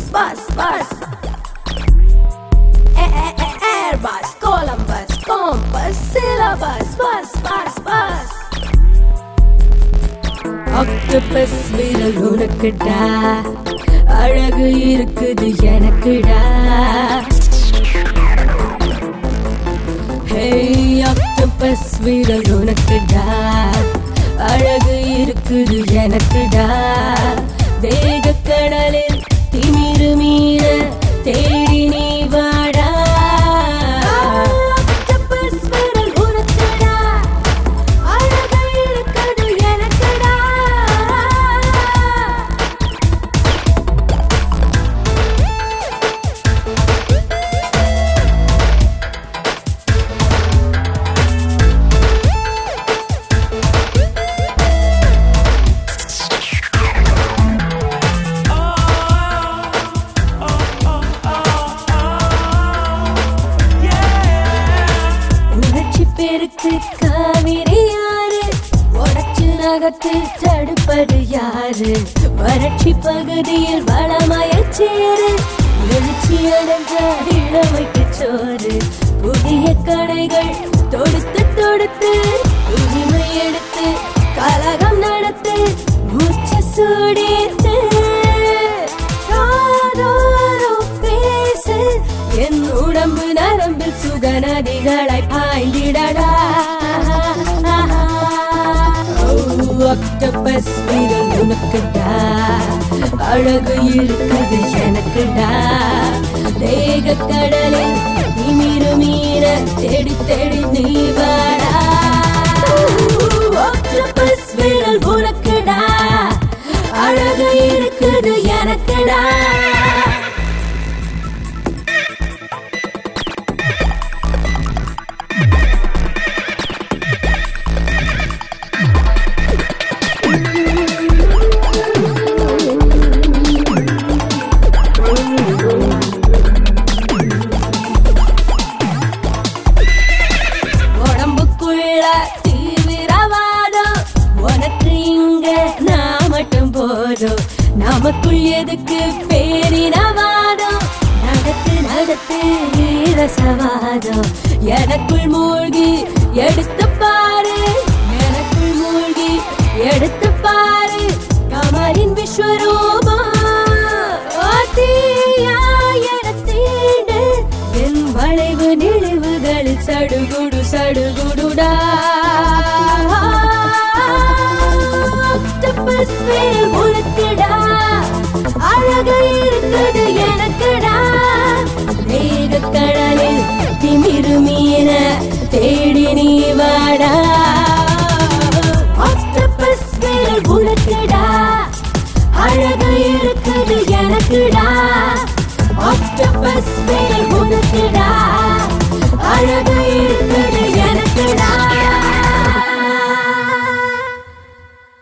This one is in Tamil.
bus, bus. A- a- a- Airbus, Columbus, compass, syllabus, bus, bus, bus. Octopus விரல் உனக்குடா அழகு இருக்குது எனக்குடா ஹே ஆக்டோபஸ் விரல் உனக்குடா அழகு இருக்குது எனக்குடா வேக கடலில் திமிரு மீற தேடி நீ வாடா ஆக்டோபஸ் விரல் உனக்குடா அழகு இருக்குது எனக்குடா உணர்ச்சி பெருக்கு காவிரி யாரு உடச்சு நகத்து தடுப்பது யாரு வறட்சி பகுதியில் வளமயச்சேரு எழுச்சி அடைஞ்ச இளமைக்கு சோறு புதிய கடைகள் தொடுத்து தொடுத்து உரிமை எடுத்து கலகம் நடத்து மூச்சு சூடித்து யாரோரோ பேசு என் உடம்பு நரம்பில் சுக நதிகளை பாய்ந்திடடா ஆக்டோபஸ் விரல் உனக்குடா அழகு இருக்குது எனக்குடா தேக கடலில் திமிரு மீற தேடி தேடி நீ வாடா ஆக்டோபஸ் விரல் உனக்குடா அழகு இருக்குது எனக்குடா உடம்புக்குள்ள தீவிரவாதம் உனக்கு இங்க நான் மட்டும் போதும் நமக்குள் எதுக்கு பேரினவாதம் நடத்து நடத்து ரசவாதம் எனக்குள் மூழ்கி எடுத்து பாரு எனக்குள் மூழ்கி எடுத்து பாரு கமலின் விஸ்வரூபம் ஆத்தியா எனத்தீண்டு என் வளைவு நினைவுகளில் சடுகுடு சடுகுடுடா ஆக்டோபஸ் வேல் உனக்குடா அழகு இருக்குது எனக்குடா வேக கடலில் திமிரு மீன தேடி நீ வாடா ஆக்டோபஸ் வேல் உனக்குடா அழகு இருக்குது எனக்குடா ஆக்டோபஸ் வேல் உனக்குடா அழகு இருக்குது